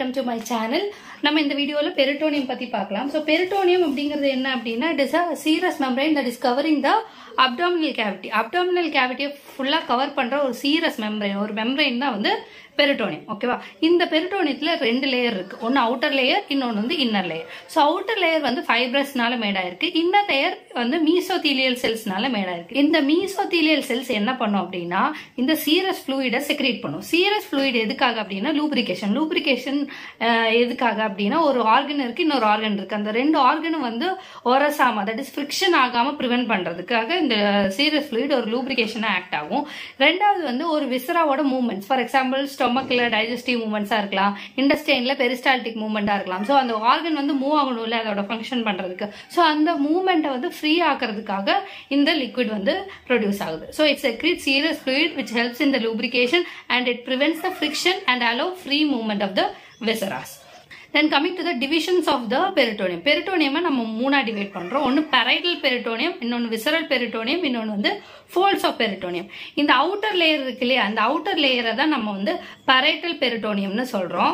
Welcome to my channel நம்ம இந்த வீடியோவில் பெரிட்டோனியம் பற்றி பார்க்கலாம் ஸோ பெரிட்டோனியம் அப்படிங்கிறது என்ன அப்படின்னா it is a serous membrane that is covering the abdominal cavity abdominal கேவிட்டியை ஃபுல்லாக கவர் பண்ணுற ஒரு சீரஸ் மெம்பரைன் ஒரு மெம்பரைன் தான் வந்து பெரிட்டோனியம் ஓகேவா இந்த பெரிட்டோனியத்தில் ரெண்டு லேயர் இருக்கு ஒன்று அவுட்டர் லேயர் இன்னொன்று வந்து inner layer so outer layer வந்து ஃபைப்ரஸ்னால மேடாயிருக்கு இன்னர் லேயர் வந்து மீசோதீலியல் செல்ஸ்னால மேடாயிருக்கு இந்த மீசோதீலியல் செல்ஸ் என்ன பண்ணும் அப்படின்னா இந்த சீரஸ் ஃப்ளூயிடை செக்ரேட் பண்ணும் சீரஸ் ஃப்ளூயிட் எதுக்காக அப்படின்னா லூப்ரிகேஷன் லூப்ரிகேஷன் எதுக்காக அப்படின்னா ஒரு ஆர்கன் இருக்கு இன்னொரு ஆர்கன் இருக்கு அந்த ரெண்டு ஆர்கனும் வந்து ஒரசாம தட் இஸ் ஃப்ரிக்ஷன் ஆகாம ப்ரிவென்ட் பண்றதுக்காக இந்த சீரஸ் ஃப்ளூயிட் ஒரு லூப்ரிகேஷனாக ஆக்ட் ஆகும் ரெண்டாவது வந்து ஒரு விசராவோட மூவ்மெண்ட்ஸ் ஃபார் எக்ஸாம்பிள் ஸ்டொமக்கில் டைஜஸ்டிவ் மூவ்மெண்ட்ஸாக இருக்கலாம் இண்டஸ்டைனில் பெரிஸ்டால்டிக் மூவ்மெண்ட்டாக இருக்கலாம் ஸோ அந்த ஆர்கன் வந்து மூவ் ஆகணும்ல அதோட ஃபங்க்ஷன் பண்ணுறதுக்கு ஸோ அந்த மூவ்மெண்ட்டை வந்து ஃப்ரீ ஆக்கிறதுக்காக இந்த லிக்விட் வந்து ப்ரொடியூஸ் ஆகுது so it's secrete serious fluid which helps in the lubrication and it prevents the friction and allow free movement of the viscera. Then coming to the divisions of the peritoneum பெரிட்டோனியமை நம்ம மூணா divide பண்றோம் ஒன்று parietal peritoneum இன்னொன்று visceral peritoneum இன்னொன்று வந்து folds of peritoneum இந்த outer layer இருக்கு இல்லையா அந்த அவுட்டர் லேயரை தான் நம்ம வந்து பெரைட்டல் பெரிட்டோனியம்னு சொல்றோம்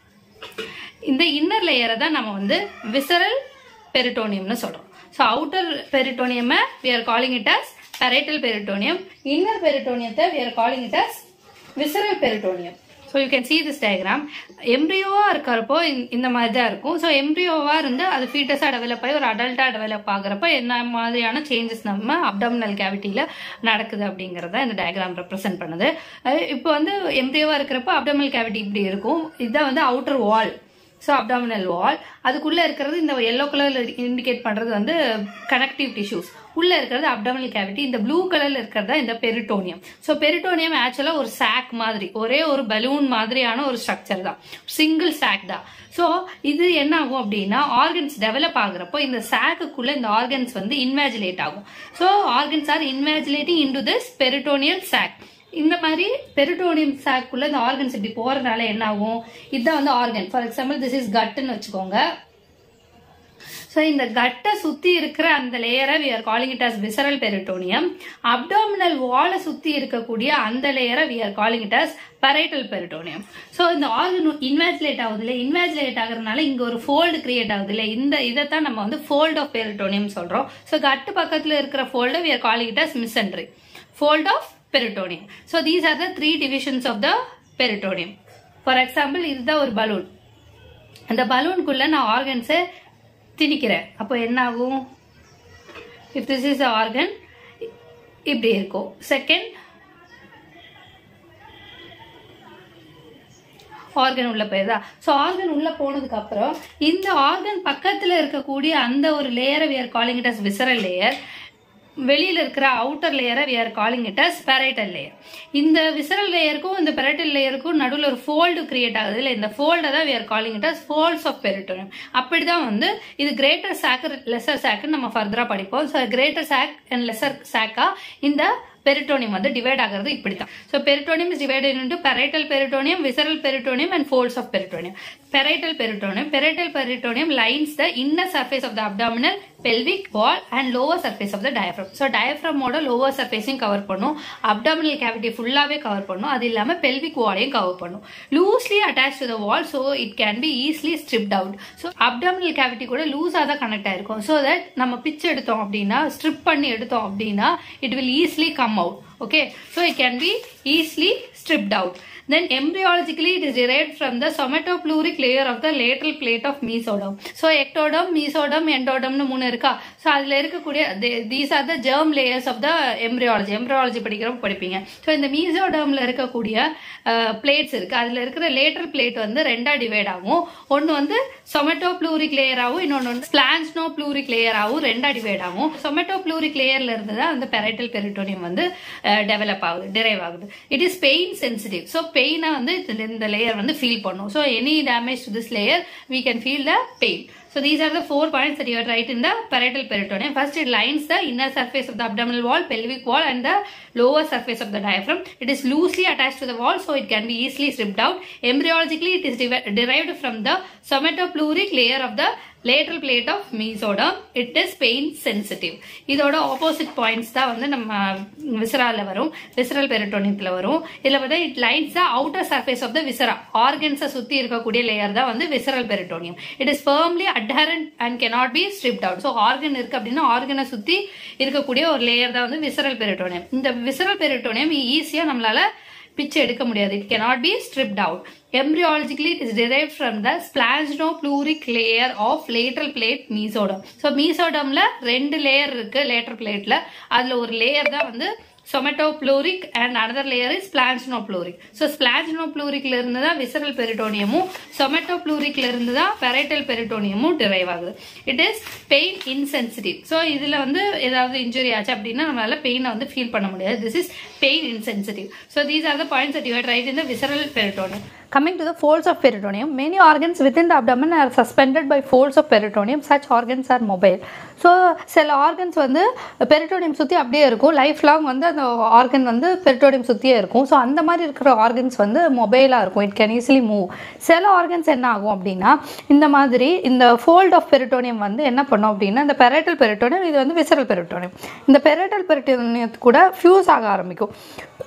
இந்த இன்னர் லேயரை தான் நம்ம வந்து விசரல் பெரிட்டோனியம்னு சொல்றோம் ஸோ அவுட்டர் பெரிட்டோனியமை we are calling it as parietal peritoneum inner பெரிட்டோனியத்தை we are calling it as visceral peritoneum so you can see this diagram எம்ப்ரியோவாக இருக்கிறப்போ இந்த மாதிரி தான் இருக்கும் ஸோ எம்ப்ரியோவாக இருந்து அது ஃபீட்டஸாக டெவலப் ஆகி ஒரு அடல்ட்டாக டெவலப் ஆகுறப்ப என்ன மாதிரியான சேஞ்சஸ் நம்ம அப்டமினல் கேவிட்டியில் நடக்குது அப்படிங்கிறத இந்த டயக்ராம் ரெப்ரசென்ட் பண்ணுது இப்போ வந்து எம்ப்ரியோவாக இருக்கிறப்ப அப்டமினல் கேவிட்டி இப்படி இருக்கும் இதுதான் வந்து outer wall so abdominal wall அதுக்குள்ளே இருக்கிறது இந்த எல்லோ கலரில் இண்டிகேட் பண்ணுறது வந்து கனெக்டிவ் டிஷ்யூஸ் உள்ளே இருக்கிறது அப்டாமினல் கேவிட்டி இந்த ப்ளூ கலரில் இருக்கிறதா இந்த பெரிட்டோனியம் ஸோ பெரிட்டோனியம் ஆக்சுவலாக ஒரு சாக் மாதிரி ஒரே ஒரு பலூன் மாதிரியான ஒரு ஸ்ட்ரக்சர் தான் சிங்கிள் சாக் தான் ஸோ இது என்ன ஆகும் அப்படின்னா ஆர்கன்ஸ் டெவலப் ஆகுறப்போ இந்த சாக்குக்குள்ள இந்த ஆர்கன்ஸ் வந்து இன்வேஜுலேட் ஆகும் so organs are invaginating in to this peritoneal sac இந்த மாதிரி பெரிட்டோனியம் சாக்குள்ள இந்த ஆர்கன்ஸ் இப்படி போறதுனால என்ன ஆகும் இதுதான் வந்து organ for example this is கட்டுன்னு வச்சுக்கோங்க ஸோ இந்த கட்டை சுத்தி இருக்கிற அந்த லேயரை we are calling it as visceral peritoneum abdominal வாலை சுத்தி இருக்கக்கூடிய அந்த லேயரை we are calling it as parietal peritoneum so இந்த ஆர்கன் இன்வேஜுலேட் ஆகுது இல்லை இன்வேஜுலேட் ஆகுறதுனால இங்க ஒரு ஃபோல்டு கிரியேட் ஆகுது இல்லை இந்த இதை தான் நம்ம வந்து ஃபோல்ட் ஆஃப் பெரிட்டோனியம் சொல்றோம் ஸோ கட்டு பக்கத்துல இருக்கிற ஃபோல்டை we are calling it as mesentery fold of peritoneum so these are the three divisions of the peritoneum for example இதுதான் ஒரு பலூன் அந்த பலூனுக்குள்ள நான் ஆர்கன்ஸை திணிக்கிறேன் அப்போ என்ன ஆகும் இஃப் திஸ் இஸ் ஆர்கன் இப்படி இருக்கும் செகண்ட் ஆர்கன் உள்ள போயிருதா ஸோ ஆர்கன் உள்ள போனதுக்கு அப்புறம் இந்த ஆர்கன் பக்கத்துல இருக்கக்கூடிய அந்த ஒரு லேயரை we are calling it as visceral layer வெளியில இருக்கிற அவுட்டர் லேயரை we are calling it as parietal layer இந்த விசரல் லேயருக்கும் இந்த பெரைட்டல் லேயருக்கும் நடுவில் ஒரு ஃபோல்டு கிரியேட் ஆகுது இல்லை இந்த ஃபோல்டை தான் we are calling it as folds of peritoneum அப்படிதான் வந்து இது கிரேட்டர் சாக் லெசர் சாக்குன்னு நம்ம ஃபர்தரா படிப்போம் so greater sac and lesser சாக்கா இந்த பெரிட்டோனியம் வந்து டிவைட் ஆகிறது இப்படி தான் so peritoneum is divided into parietal peritoneum visceral peritoneum and folds of peritoneum parietal peritoneum parietal peritoneum lines the inner surface of the abdominal pelvic wall and lower surface of the diaphragm so டயஃப்ரமோட lower சர்ஃபேஸையும் cover பண்ணும் abdominal cavity ஃபுல்லாகவே cover பண்ணும் அது இல்லாமல் pelvic வாலையும் cover பண்ணும் loosely attach to the wall so it can be easily stripped out so abdominal cavity கூட லூஸாக தான் கனெக்ட் ஆயிருக்கும் ஸோ தட் நம்ம பிச் எடுத்தோம் அப்படின்னா ஸ்ட்ரிப் பண்ணி எடுத்தோம் அப்படின்னா it will easily come out okay so it can be easily stripped out then embryologically it is derived from the somatopluric layer of the lateral plate of mesoderm so ectoderm mesoderm endoderm னு மூணு இருக்கா so அதுல இருக்கக்கூடிய these are the germ layers of the embryology embryology படிக்கிறப்ப படிப்பீங்க so இந்த mesodermல இருக்கக்கூடிய plates இருக்கு அதுல இருக்கிற லேட்டர் பிளேட் வந்து ரெண்டா டிவைட் ஆகும் ஒன்னு வந்து சொமெட்டோப்ளூரிக் லேயர் ஆகும் இன்னொன்னு வந்து ஸ்பிளான்ஸ்னோ ப்ளூரிக் லேயர் ஆகும் ரெண்டா டிவைட் ஆகும் சொமெட்டோப்ளூரிக் லேயர்ல இருந்து தான் அந்த பெரைட்டல் பெரிட்டோனியம் வந்து டெவலப் ஆகுது டிரைவ் ஆகுது it is pain sensitive so பெயினை வந்து இந்த லேயர் வந்து ஃபீல் பண்ணும் so any damage to this layer we can feel the pain So these are the four points that you are right in the parietal peritoneum. First, it lines the inner surface of the abdominal wall, pelvic wall, and the lower surface of the diaphragm. It is loosely attached to the wall, so it can be easily stripped out. Embryologically, it is devi- derived from the somatopleuric layer of the lateral plate of mesoderm. It is pain sensitive. இதோட opposite points தான் வந்து நம்ம விசரால வரும் visceral பெரிட்டோனியத்தில் வரும் இதில் பார்த்தா it lines the outer surface of the viscera ஆர்கன்ஸை சுற்றி இருக்கக்கூடிய லேயர் தான் வந்து visceral peritoneum it is firmly adherent and cannot be stripped out so organ இருக்கு அப்படின்னா ஆர்கனை சுற்றி இருக்கக்கூடிய ஒரு லேயர் தான் வந்து விசரல் பெரிட்டோனியம் இந்த விசரல் பெரிட்டோனியம் ஈஸியாக நம்மளால பிச்சு எடுக்க முடியாது it cannot be stripped out embryologically it is derived from the splanchnopluric layer of lateral plate mesoderm so mesodermல ரெண்டு லேயர் இருக்கு lateral plateல அதுல ஒரு லேயர் தான் வந்து somatopleuric and another layer is splanchnopluric so splanchnopluricல இருந்து தான் visceral peritoneumம் somatopleuricல இருந்து தான் parietal peritoneumம் derive ஆகுது it is pain insensitive so இதுல வந்து ஏதாவது இன்ஜுரி ஆச்சு அப்படின்னா நம்மளால பெயினை வந்து ஃபீல் பண்ண முடியாது this is pain insensitive so these are the points that you had right in the visceral peritoneum Coming to the folds of peritoneum, many organs within the abdomen are suspended by folds of peritoneum. Such organs are mobile. So சில organs வந்து peritoneum சுற்றி அப்படியே இருக்கும் life long வந்து அந்த organ வந்து peritoneum சுற்றியே இருக்கும் ஸோ அந்த மாதிரி இருக்கிற ஆர்கன்ஸ் வந்து மொபைலாக இருக்கும் இட் கேன் ஈஸிலி மூவ் சில ஆர்கன்ஸ் என்ன ஆகும் அப்படின்னா இந்த மாதிரி இந்த ஃபோல்ட் ஆஃப் பெரிட்டோனியம் வந்து என்ன பண்ணும் அப்படின்னா இந்த பெரட்டல் பெரிட்டோனியம் இது வந்து விசரல் பெரிட்டோனியம் இந்த பெரட்டல் பெரிட்டோனியத்து கூட ஃபியூஸ் ஆக ஆரம்பிக்கும்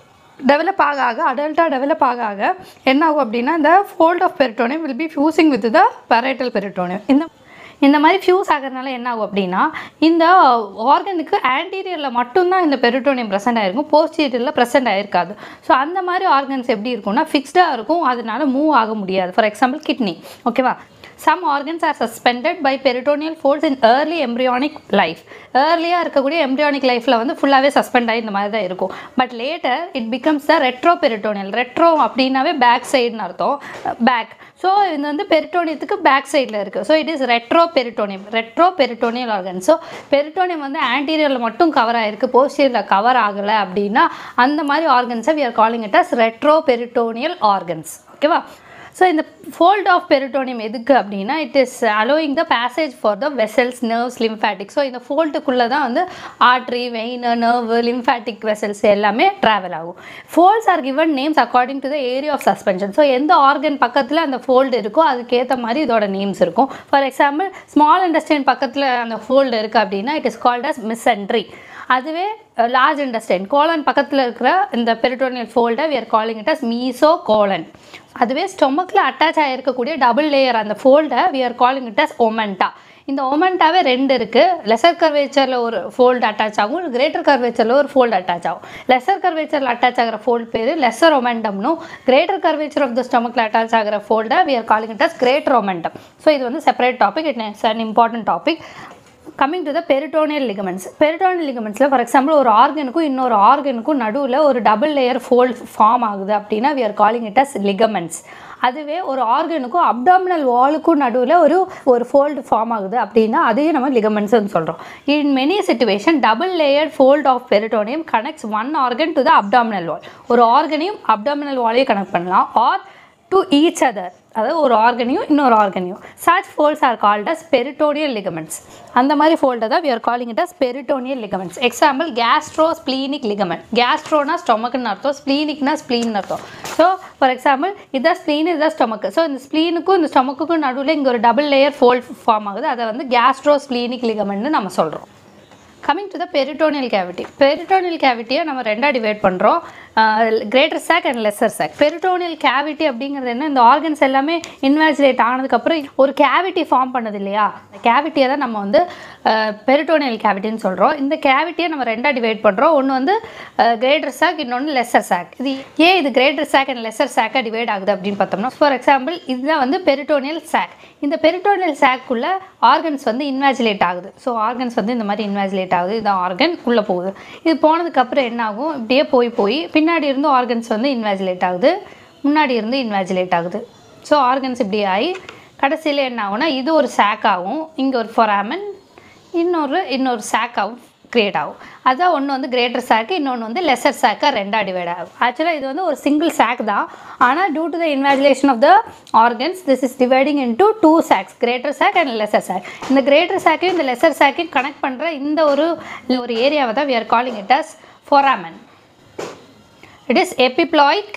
டெவலப் ஆக ஆக அடல்ட்டாக டெவலப் ஆக ஆக என்ன ஆகும் அப்படின்னா இந்த fold of peritoneum will be fusing with the parietal peritoneum இந்த இந்த மாதிரி ஃபியூஸ் ஆகிறதுனால என்ன ஆகும் அப்படின்னா இந்த ஆர்கனுக்கு ஆன்டீரியரில் மட்டும்தான் இந்த பெரிட்டோனியம் ப்ரெசென்ட் ஆகிருக்கும் போஸ்டீரியரில் ப்ரெசென்ட் ஆகிருக்காது ஸோ அந்த மாதிரி ஆர்கன்ஸ் எப்படி இருக்கும்னா ஃபிக்ஸ்டாக இருக்கும் அதனால மூவ் ஆக முடியாது ஃபார் எக்ஸாம்பிள் கிட்னி ஓகேவா some organs are suspended by peritoneal folds in early embryonic life ஏர்லியாக இருக்கக்கூடிய எம்ப்ரியானிக் லைஃப்பில் வந்து ஃபுல்லாகவே சஸ்பெண்ட் ஆகி இந்த மாதிரி தான் இருக்கும் but later it becomes the retroperitoneal retro அப்படின்னாவே பேக் சைடுன்னு அர்த்தம் பேக் ஸோ இது வந்து பெரிட்டோனியத்துக்கு பேக் சைடில் இருக்குது so it is retroperitoneum retroperitoneal organ so peritoneum வந்து ஆன்டீரியரில் மட்டும் கவர் ஆகிருக்கு போஸ்டீரியரில் கவர் ஆகலை அப்படின்னா அந்த மாதிரி ஆர்கன்ஸை we are calling it as retroperitoneal organs ஓகேவா ஸோ இந்த ஃபோல்ட் ஆஃப் பெரிட்டோனியம் எதுக்கு அப்படின்னா it is allowing the passage for the vessels nerves lymphatic so இந்த ஃபோல்ட்டுக்குள்ளே தான் வந்து artery vein nerve lymphatic vessels எல்லாமே ட்ராவல் ஆகும் folds are given names according to the area of suspension so எந்த organ பக்கத்தில் அந்த ஃபோல்டு இருக்கோ அதுக்கேற்ற மாதிரி இதோட நேம்ஸ் இருக்கும் ஃபார் எக்ஸாம்பிள் ஸ்மால் இண்டஸ்ட்ரியன் பக்கத்தில் அந்த ஃபோல்டு இருக்குது அப்படின்னா it is called as mesentery அதுவே லார்ஜ் இண்டஸ்டைன் கோலன் பக்கத்தில் இருக்கிற இந்த பெரிட்டோனியல் ஃபோல்டை we are calling it as mesocolon அதுவே ஸ்டொமக்கில் அட்டாச் ஆகிருக்கக்கூடிய டபுள் லேயர் அந்த ஃபோல்டை we are calling it as omenta இந்த ஒமெண்டாவே ரெண்டு இருக்குது லெசர் கர்வேச்சரில் ஒரு ஃபோல்டு அட்டாச் ஆகும் கிரேட்டர் கர்வேச்சரில் ஒரு ஃபோல்டு அட்டாச் ஆகும் லெசர் கர்வேச்சரில் அட்டாச் ஆகிற ஃபோல்டு பேர் லெசர் ஒமெண்டம்னும் கிரேட்டர் கர்வேச்சர் ஆஃப் த ஸ்டொமக்கில் அட்டாச் ஆகிற ஃபோல்டை we are calling it as greater omentum so இது வந்து separate topic it is an important topic coming to the peritoneal ligaments peritoneal லிகமெண்ட்ஸில் ஃபார் எக்ஸாம்பிள் ஒரு ஆர்கனுக்கும் இன்னொரு ஆர்கனுக்கும் நடுவில் ஒரு டபுள் லேயர் ஃபோல்ட் ஃபார்ம் ஆகுது அப்படின்னா we are calling it as ligaments அதுவே ஒரு ஆர்கனுக்கும் அப்டாமினல் வாலுக்கும் நடுவில் ஒரு ஒரு ஃபோல்டு ஃபார்ம் ஆகுது அப்படின்னா அதையும் நம்ம லிகமெண்ட்ஸ்னு சொல்கிறோம் in many situation double layer fold of peritoneum connects one organ to the abdominal wall ஒரு ஆர்கனையும் அப்டாமினல் வாலையும் கனெக்ட் பண்ணலாம் ஆர் டு ஈச் அதர் அதாவது ஒரு ஆர்கனையும் இன்னொரு ஆர்கனையும் such folds are called as peritoneal ligaments அந்த மாதிரி ஃபோல்டை தான் we are calling it as peritoneal ligaments example gastrosplenic ligament கேஸ்ட்ரோனா ஸ்டொமக்குன்னு அர்த்தம் ஸ்ப்ளீனிக்னா ஸ்ப்ளீன் அர்த்தம் ஸோ ஃபார் எக்ஸாம்பிள் இதான் ஸ்ப்ளீன் இதான் ஸ்டொமக்கு ஸோ இந்த ஸ்ப்ளீனுக்கும் இந்த ஸ்டொமக்குக்கும் நடுவில் இங்கே ஒரு டபுள் லேயர் ஃபோல்ட் ஃபார்ம் ஆகுது அதை வந்து கேஸ்ட்ரோ ஸ்ப்ளீனிக் லிகமெண்ட்னு நம்ம சொல்கிறோம் coming to the peritoneal cavity peritoneal கேவிட்டியை நம்ம ரெண்டாக டிவைட் பண்ணுறோம் greater sac and lesser sac peritoneal cavity அப்படிங்கிறது என்ன இந்த ஆர்கன்ஸ் எல்லாமே இன்வாஜுலேட் ஆனதுக்கப்புறம் ஒரு கேவிட்டி ஃபார்ம் பண்ணுது இல்லையா இந்த கேவிட்டியை தான் நம்ம வந்து பெரிட்டோனியல் கேவிட்டின்னு சொல்கிறோம் இந்த கேவிட்டியை நம்ம ரெண்டாக டிவைட் பண்ணுறோம் ஒன்று வந்து கிரேட்டர் சாக் இன்னொன்று லெஸர் சாக் இது ஏன் இது கிரேட்டர் சாக் அண்ட் லெஸர் சாக்காக டிவைட் ஆகுது அப்படின்னு பார்த்தோம்னா ஃபார் எக்ஸாம்பிள் இதுதான் வந்து பெரிட்டோனியல் சாக் இந்த பெரிட்டோனியல் சாக்குள்ளே ஆர்கன்ஸ் வந்து இன்வாஜுலேட் ஆகுது ஸோ ஆர்கன்ஸ் வந்து இந்த மாதிரி இன்வாஜுலேட் ஆகுது இதான் ஆர்கன் உள்ளே போகுது இது போனதுக்கப்புறம் என்ன ஆகும் இப்படியே போய் போய் பின்னாடி இருந்து ஆர்கன்ஸ் வந்து இன்வாஜுலேட் ஆகுது முன்னாடி இருந்து இன்வாஜுலேட் ஆகுது ஸோ ஆர்கன்ஸ் இப்படி ஆகி கடைசியில் என்ன ஆகும்னா இது ஒரு சாக் ஆகும் இங்கே ஒரு ஃபொராமன் இன்னொரு இன்னொரு சாக்காகவும் கிரியேட் ஆகும் அதான் ஒன்று வந்து கிரேட்டர் சாக்கு இன்னொன்று வந்து லெசர் சாக்காக ரெண்டாக டிவைட் ஆகும் ஆக்சுவலாக இது வந்து ஒரு சிங்கிள் சாக் தான் ஆனால் due to the invagination of the organs this is dividing into two sacs greater sac and lesser sac இந்த கிரேட்டர் சாக்கையும் இந்த லெசர் சாக்கையும் கனெக்ட் பண்ணுற இந்த ஒரு ஒரு ஏரியாவை தான் we are calling it as foramen it is epiploic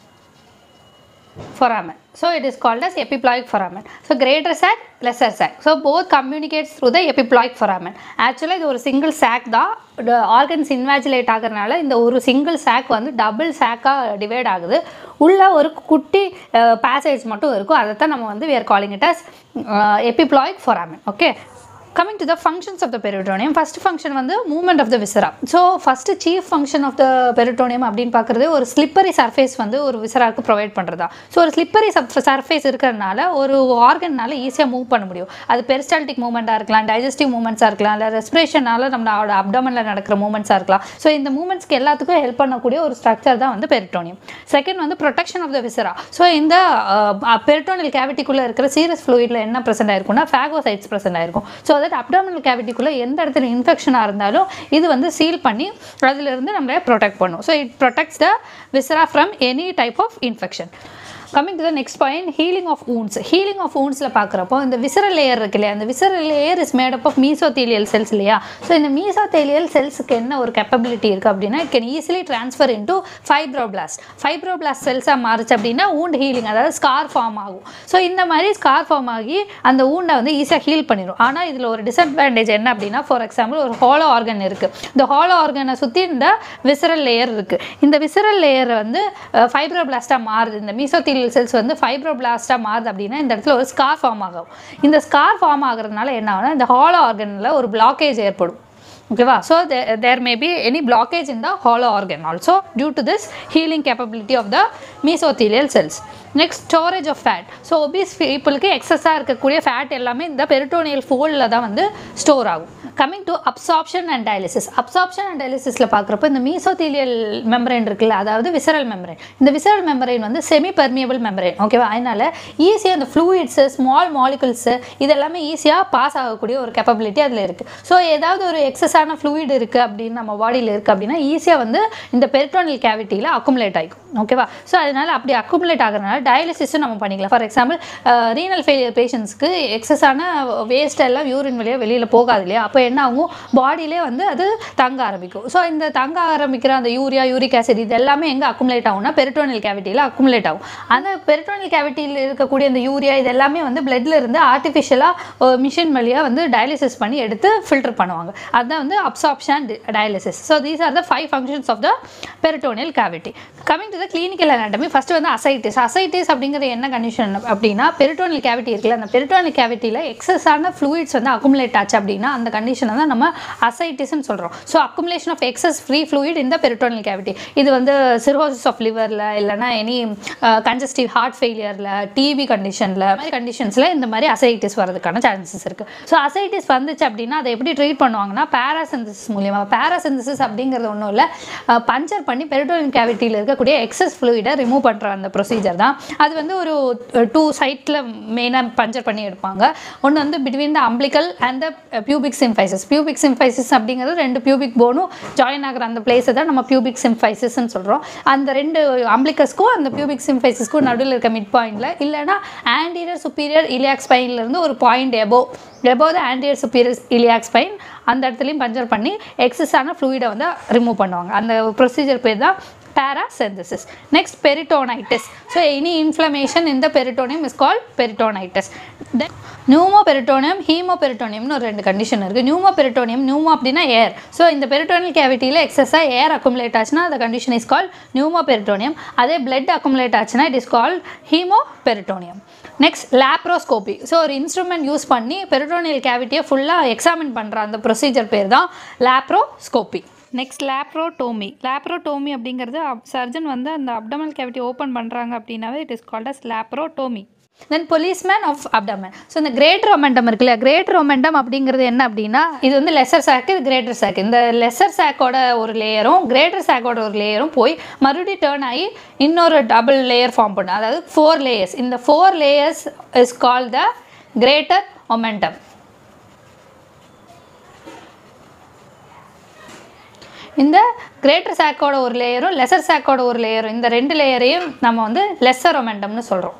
foramen. So it is called as epiploic foramen. So greater sac, lesser sac. So both communicates through the epiploic foramen. Actually இது ஒரு single sac தான் organs invaginate ஆகிறதுனால இந்த ஒரு single sac வந்து double சாக்காக divide ஆகுது உள்ள ஒரு குட்டி பேசேஜ் மட்டும் இருக்கும் அதை தான் நம்ம வந்து we are calling it as uh, epiploic foramen. Okay. Coming to the functions of the peritoneum first function வந்து movement of the viscera so first chief function of the peritoneum அப்படின்னு பார்க்குறது ஒரு ஸ்லிப்பரி சர்ஃபேஸ் வந்து ஒரு விசராக்கு provide பண்ணுறதா so ஒரு slippery surface இருக்கிறதுனால ஒரு ஆர்கன்னால ஈஸியாக மூவ் பண்ண முடியும் அது பெரிஸ்டால்டிக் மூவ்மெண்ட்டாக இருக்கலாம் டைஜஸ்டிவ் மூவ்மெண்ட்ஸாக இருக்கலாம் இல்லை ரெஸ்பிரேஷனால நம்மளோட அப்டமனில் நடக்கிற மூவ்மெண்ட்ஸாக இருக்கலாம் ஸோ இந்த மூவ்மெண்ட்ஸ்க்கு எல்லாத்துக்கும் ஹெல்ப் பண்ணக்கூடிய ஒரு ஸ்ட்ரக்சர் தான் வந்து பெரிட்டோனியம் செகண்ட் வந்து protection of the viscera so இந்த பெரிட்டோனியல் கேவிட்டிக்குள்ளே இருக்கிற சீரஸ் ஃப்ளூயிடில் என்ன ப்ரெசென்ட் ஆயிருக்கும்னா ஃபேகோசைட்ஸ் ப்ரெசென்ட் ஆயிருக்கும் ஸோ தட் அப்டாமினல் கேவிட்டிக்குள்ளே எந்த இடத்துல இன்ஃபெக்ஷனாக இருந்தாலும் இது வந்து சீல் பண்ணி அதிலிருந்து நம்மளை ப்ரொடெக்ட் பண்ணும் so it protects the viscera from any type of infection coming to the next point healing of wounds healing of woundsல பார்க்குறப்போ இந்த விசரல் லேயர் இருக்கு இல்லையா அந்த visceral layer is made up of mesothelial cells இல்லையா so இந்த mesothelial செல்ஸுக்கு என்ன ஒரு கேப்பபிலிட்டி இருக்குது அப்படின்னா it can easily transfer into fibroblast fibroblast செல்ஸாக மாறுச்சு அப்படின்னா wound ஹீலிங் அதாவது ஸ்கார் ஃபார்ம் ஆகும் ஸோ இந்த மாதிரி ஸ்கார் ஃபார்ம் ஆகி அந்த wound-அ வந்து ஈஸியாக ஹீல் பண்ணிடும் ஆனால் இதில் ஒரு டிஸ்அட்வான்டேஜ் என்ன அப்படின்னா ஃபார் எக்ஸாம்பிள் ஒரு ஹாலோ ஆர்கன் இருக்குது இந்த ஹாலோ ஆர்கனை சுற்றி இந்த விசரல் லேயர் இருக்குது இந்த விசரல் லேயர் வந்து ஃபைப்ரோபிளாஸ்ட்டாக மாறுது இந்த மீசோத்தீலியல் செல்ஸ் வந்து ஃபைப்ரோபிளாஸ்ட்டாக மாறுது அப்படின்னா இந்த இடத்துல ஒரு ஸ்கார் ஃபார்ம் ஆகும் இந்த ஸ்கார் ஃபார்ம் ஆகுறதுனால என்ன ஆகும்னா இந்த ஹாலோ ஆர்கனில் ஒரு பிளாக்கேஜ் ஏற்படும் ஓகேவா so there may be any blockage in the hollow organ also due to this healing capability of the mesothelial cells next storage of fat so obese பீப்புளுக்கு எக்ஸஸாக இருக்கக்கூடிய ஃபேட் எல்லாமே இந்த பெரிட்டோனியல் ஃபோல்டில் தான் வந்து ஸ்டோர் ஆகும் coming to absorption and dialysis absorption and டயாலிசிஸில் பார்க்குறப்ப இந்த மீசோத்தீலியல் மெம்பரைன் இருக்குல்ல அதாவது விசரல் மெம்பரைன் இந்த விசரல் மெம்பரைன் வந்து செமி பெர்மியபிள் மெம்பரைன் ஓகேவா அதனால் ஈஸியாக அந்த ஃப்ளூயிட்ஸு ஸ்மால் மாலிகுல்ஸு இதெல்லாமே ஈஸியாக பாஸ் ஆகக்கூடிய ஒரு கேப்பபிலிட்டி அதில் இருக்குது ஸோ ஏதாவது ஒரு எக்ஸஸான ஃப்ளூயிட் இருக்குது அப்படின்னு நம்ம பாடியில் இருக்குது அப்படின்னா ஈஸியாக வந்து இந்த பெரிட்டோனியல் கேவிட்டியில் அக்குமுலேட் ஆகிக்கும் ஓகேவா ஸோ அதனால் அப்படி அக்குமுலேட் ஆகிறதுனால டயாலிசிஸும் நம்ம பண்ணிக்கலாம் ஃபார் எக்ஸாம்பிள் ரீனல் ஃபெயிலியர் பேஷண்ட்ஸ்க்கு எக்ஸஸான வேஸ்ட் எல்லாம் யூரின் வழியாக வெளியில் போகாது இல்லையா அப்போ என்ன ஆகும் பாடியிலே வந்து அது தங்க ஆரம்பிக்கும் ஸோ இந்த தங்க ஆரம்பிக்கிற அந்த யூரியா யூரிக் ஆசிட் இது எல்லாமே எங்கே அக்குமுலேட் ஆகும்னா பெரிட்டோனியல் கேவிட்டியில் அக்குமுலேட் ஆகும் அந்த பெரிட்டோனியல் கேவிட்டியில் இருக்கக்கூடிய இந்த யூரியா இது எல்லாமே வந்து பிளட்ல இருந்து ஆர்டிஃபிஷியலாக மிஷின் வழியாக வந்து டயாலிசிஸ் பண்ணி எடுத்து ஃபில்டர் பண்ணுவாங்க அதுதான் வந்து absorption dialysis so these are the five functions of the peritoneal cavity coming to the clinical anatomy first வந்து அசைட்டிஸ் அசைட்டிஸ் அப்படிங்கிறது என்ன கண்டிஷன் அப்படின்னா பெரிட்டோனியல் கேவிட்டி இருக்குல்ல அந்த பெரிட்டோனியல் கேவிட்டியில் எக்ஸஸான ஃப்ளூயிட்ஸ் வந்து அக்குமுலேட் ஆச்சு அப்படின்னா அந்த கண்டிஷனை தான் நம்ம அசைட்டிஸ்னு சொல்கிறோம் ஸோ accumulation of excess free fluid இந்த பெரிட்டோனியல் கேவிட்டி இது வந்து சிரோசிஸ் ஆஃப் லிவரில் இல்லைனா எனி கன்ஜஸ்டிவ் ஹார்ட் ஃபெயிலியரில் டிபி கண்டிஷனில் மாதிரி கண்டிஷன்ஸில் இந்த மாதிரி அசைட்டிஸ் வரதுக்கான சான்சஸ் இருக்குது ஸோ அசைட்டிஸ் வந்துச்சு அப்படின்னா அதை எப்படி ட்ரீட் பண்ணுவாங்கன்னா பேராசிந்தசிஸ் மூலியமாக பேராசிந்தசிஸ் அப்படிங்கிறது ஒன்றும் இல்லை பஞ்சர் பண்ணி பெரிட்டோனியல் கேவிட்டியில் இருக்கக்கூடிய எக்ஸஸ் ஃப்ளூயிடை ரிமூவ் பண்ணுற அந்த ப்ரொசீஜர் தான் அது வந்து ஒரு டூ சைட்டில் மெயினாக பஞ்சர் பண்ணி எடுப்பாங்க ஒன்று வந்து between the umbilical and the pubic symphysis pubic symphysis அப்படிங்கிறது ரெண்டு பியூபிக் போனும் ஜாயின் ஆகிற அந்த பிளேஸை தான் நம்ம பியூபிக் சிம்ஃபைசஸ்ன்னு சொல்கிறோம் அந்த ரெண்டு அம்பிளிக்கஸ்க்கும் அந்த பியூபிக் சிம்ஃபைசஸ்க்கும் நடுவில் இருக்க மிட் பாயிண்டில் இல்லைனா ஆன்டீரியர் சுப்பீரியர் இலியாக் ஸ்பைன்லேருந்து ஒரு point above above the anterior superior iliac spine அந்த இடத்துலையும் பஞ்சர் பண்ணி எக்ஸஸான ஃப்ளூயிடை வந்து ரிமூவ் பண்ணுவாங்க அந்த ப்ரொசீஜர் பேர் தான் parasynthesis. Next, peritonitis. So, any inflammation in the peritoneum is called peritonitis. Then, pneumoperitoneum, hemoperitoneum ஒரு ரெண்டு கண்டிஷன் இருக்குது pneumoperitoneum, pneumo அப்படின்னா ஏர் ஸோ இந்த பெரிட்டோனியல் கேவிட்டியில் எக்ஸஸாக ஏர் அக்குமுலேட் ஆச்சுன்னா அந்த கண்டிஷன் இஸ் கால் pneumoperitoneum அதே blood அக்குமுலேட் ஆச்சுன்னா it is call haemoperitoneum next laparoscopy so ஒரு இன்ஸ்ட்ருமெண்ட் யூஸ் பண்ணி பெரிட்டோனியல் கேவிட்டியை ஃபுல்லாக எக்ஸாமின் பண்ணுற அந்த ப்ரொசீஜர் பேர் தான் லேப்ரோஸ்கோபி நெக்ஸ்ட் லேப்ரோட்டோமி லேப்ரோட்டோமி அப்படிங்கிறது சர்ஜன் வந்து அந்த அப்டமல் கேவிட்டி ஓப்பன் பண்ணுறாங்க அப்படின்னாவே it is called as laparotomy then policeman of abdomen so இந்த கிரேட் ரொமெண்டம் இருக்குல்ல கிரேட் ரொமெண்டம் அப்படிங்கிறது என்ன அப்படின்னா இது வந்து லெசர் சாக்கு இது கிரேட்டர் சாக் இந்த லெசர் சாக்கோட ஒரு லேயரும் கிரேட்டர் சாக்கோட ஒரு லேயரும் போய் மறுபடியும் டேர்ன் ஆகி இன்னொரு டபுள் லேயர் ஃபார்ம் பண்ணும் அதாவது ஃபோர் லேயர்ஸ் இந்த four layers is call the greater omentum இந்த கிரேட்டர் சாக்கோட ஒரு லேயரும் லெசர் சாக்கோட ஒரு லேயரும் இந்த ரெண்டு லேயரையும் நம்ம வந்து லெஸ்ஸர் ரொமெண்டம்னு சொல்கிறோம்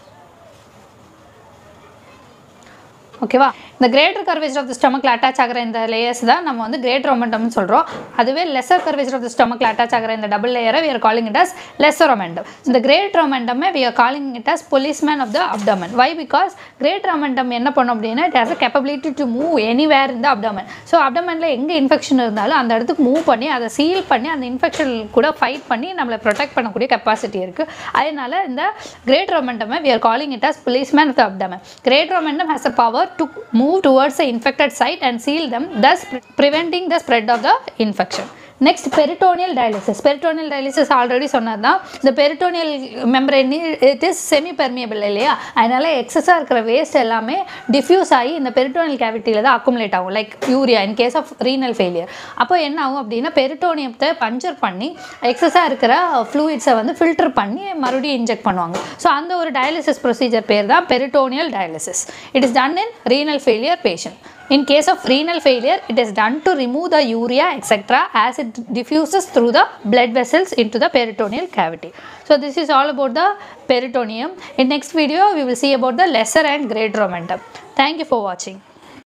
ஓகேவா இந்த கிரேட்டர் கர்வேஜர் ஆஃப் த ஸ்டமக்கில் அட்டாச் ஆகிற இந்த லேயர்ஸ் தான் நம்ம வந்து கிரேட் ரொமெண்டம்னு சொல்கிறோம் அதுவே லெசர் கர்வேஜர் ஆஃப் த ஸ்டமக்கில் அட்டாச் ஆகிற இந்த டபுள் லேயரை we are calling it as lesser omentum இந்த கிரேட் ரொமெண்டமே we are calling it as policeman of the abdomen why because greater omentum என்ன பண்ணும் அப்படின்னா it has a capability to move anywhere in the abdomen so அப்டமனில் எங்கே infection இருந்தாலும் அந்த இடத்துக்கு மூவ் பண்ணி அதை சீல் பண்ணி அந்த இன்ஃபெக்ஷன் கூட ஃபைட் பண்ணி நம்மளை ப்ரொடெக்ட் பண்ணக்கூடிய கெப்பாசிட்டி இருக்குது அதனால இந்த கிரேட் ரொமெண்டமை we are calling it as policeman of the abdomen greater omentum has a power to move towards the infected site and seal them thus pre- preventing the spread of the infection next peritoneal dialysis peritoneal dialysis already சொன்னது தான் இந்த peritoneal membrane it is semi permeable இல்லையா அதனால எக்ஸஸாக இருக்கிற waste எல்லாமே diffuse ஆகி இந்த பெரிட்டோனியல் கேவிட்டியில் தான் அக்குமுலேட் ஆகும் like urea in case of renal failure அப்போ என்ன ஆகும் அப்படின்னா பெரிட்டோனியத்தை பஞ்சர் பண்ணி எக்ஸஸாக இருக்கிற ஃப்ளூயிட்ஸை வந்து ஃபில்டர் பண்ணி மறுபடியும் இன்ஜெக்ட் பண்ணுவாங்க ஸோ அந்த ஒரு டயாலிசிஸ் ப்ரொசீஜர் பேர் தான் peritoneal dialysis it is done in renal failure patient In case of renal failure, it is done to remove the urea etc. as it diffuses through the blood vessels into the peritoneal cavity. So this is all about the peritoneum. In next video, we will see about the lesser and greater momentum. Thank you for watching.